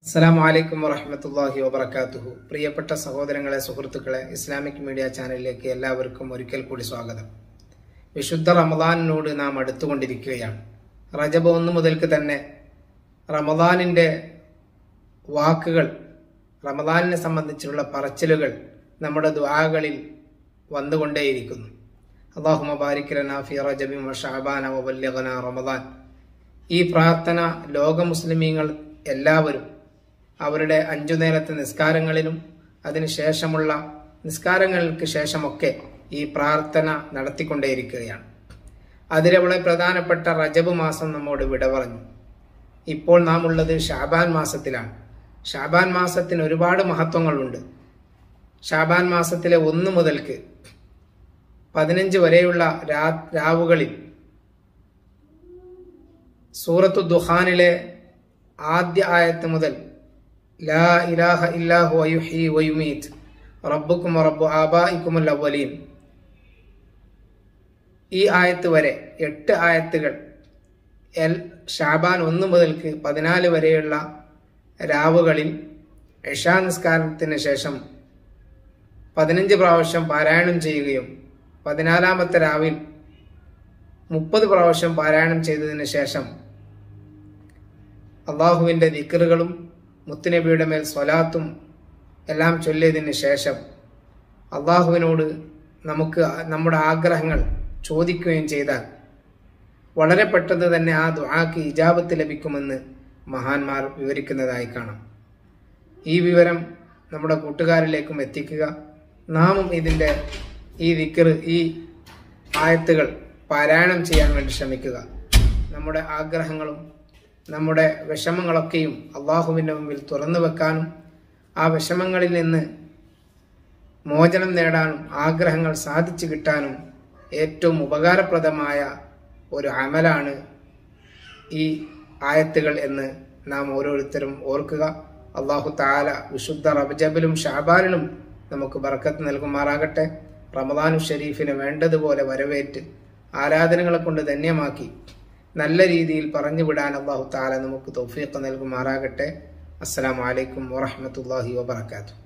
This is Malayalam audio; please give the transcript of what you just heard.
അസ്സലാമു അലൈക്കും വറഹമത്തല്ലാഹി വബർക്കാത്തുഹു പ്രിയപ്പെട്ട സഹോദരങ്ങളെ സുഹൃത്തുക്കളെ ഇസ്ലാമിക് മീഡിയ ചാനലിലേക്ക് എല്ലാവർക്കും ഒരിക്കൽ കൂടി സ്വാഗതം വിശുദ്ധ റമദാനിനോട് നാം അടുത്തുകൊണ്ടിരിക്കുകയാണ് റജബ് ഒന്ന് മുതൽക്ക് തന്നെ റമദാനിൻ്റെ വാക്കുകൾ റമദാനിനെ സംബന്ധിച്ചുള്ള പറച്ചിലുകൾ നമ്മുടെ ദ്വാകളിൽ വന്നുകൊണ്ടേയിരിക്കുന്നു അള്ളാഹു മബാരിക്കലന ഫി റജബിൻ വഷാബാന വബല്യഗന റമദാൻ ഈ പ്രാർത്ഥന ലോക മുസ്ലിമീങ്ങൾ എല്ലാവരും അവരുടെ അഞ്ചു നേരത്തെ നിസ്കാരങ്ങളിലും അതിനുശേഷമുള്ള നിസ്കാരങ്ങൾക്ക് ശേഷമൊക്കെ ഈ പ്രാർത്ഥന നടത്തിക്കൊണ്ടേയിരിക്കുകയാണ് അതിലെ വളരെ പ്രധാനപ്പെട്ട റജബ് മാസം നമ്മോട് വിട പറഞ്ഞു ഇപ്പോൾ നാം ഉള്ളത് ഷാബാൻ മാസത്തിലാണ് ഷാബാൻ മാസത്തിന് ഒരുപാട് മഹത്വങ്ങളുണ്ട് ഷാബാൻ മാസത്തിലെ ഒന്ന് മുതൽക്ക് പതിനഞ്ച് വരെയുള്ള രാ രാവുകളിൽ സൂറത്തു ദുഹാനിലെ ആദ്യ ആയത്ത് മുതൽ ലാ ഇലാഹ ഇല്ലാഹു വയുഹി വയുമീത് റബ്ബുക്കും റബ്ബു ആബായിക്കുമുൽ അവലീൻ ഈ ആയത്ത് വരെ എട്ട് ആയത്തുകൾ എൽ ഷാബാൻ ഒന്ന് മുതൽക്ക് പതിനാല് വരെയുള്ള രാവുകളിൽ ഇഷാ നിസ്കാരത്തിന് ശേഷം പതിനഞ്ച് പ്രാവശ്യം പാരായണം ചെയ്യുകയും പതിനാലാമത്തെ രാവിൽ മുപ്പത് പ്രാവശ്യം പാരായണം ചെയ്തതിന് ശേഷം അള്ളാഹുവിൻ്റെ ദിക്കറുകളും മുത്തുനബിയുടെ മേൽ സ്വലാത്തും എല്ലാം ചൊല്ലിയതിന് ശേഷം അള്ളാഹുവിനോട് നമുക്ക് നമ്മുടെ ആഗ്രഹങ്ങൾ ചോദിക്കുകയും ചെയ്താൽ വളരെ പെട്ടെന്ന് തന്നെ ആ ദുആക്ക് ഇജാബത്ത് ലഭിക്കുമെന്ന് മഹാന്മാർ വിവരിക്കുന്നതായി കാണാം ഈ വിവരം നമ്മുടെ കൂട്ടുകാരിലേക്കും എത്തിക്കുക നാമും ഇതിൻ്റെ ഈ ദിക്കറ് ഈ ആയത്തുകൾ പാരായണം ചെയ്യാൻ വേണ്ടി ശ്രമിക്കുക നമ്മുടെ ആഗ്രഹങ്ങളും നമ്മുടെ വിഷമങ്ങളൊക്കെയും അള്ളാഹുവിൻ്റെ മുമ്പിൽ തുറന്നു വെക്കാനും ആ വിഷമങ്ങളിൽ നിന്ന് മോചനം നേടാനും ആഗ്രഹങ്ങൾ സാധിച്ചു കിട്ടാനും ഏറ്റവും ഉപകാരപ്രദമായ ഒരു അമലാണ് ഈ ആയത്തുകൾ എന്ന് നാം ഓരോരുത്തരും ഓർക്കുക അള്ളാഹു താല വിശുദ്ധ റബജബിലും ഷാബാനിലും നമുക്ക് ബർക്കത്ത് നൽകുമാറാകട്ടെ റമദാനു ഷരീഫിന് വേണ്ടതുപോലെ വരവേറ്റ് ആരാധനകളെ കൊണ്ട് ധന്യമാക്കി നല്ല രീതിയിൽ പറഞ്ഞു വിടാൻ അള്ളാഹു താല നമുക്ക് തൗഫീഖ് നൽകുമാറാകട്ടെ അസ്സലാമു അലൈക്കും വറഹമത്തല്ലാഹി വബർക്കാത്തു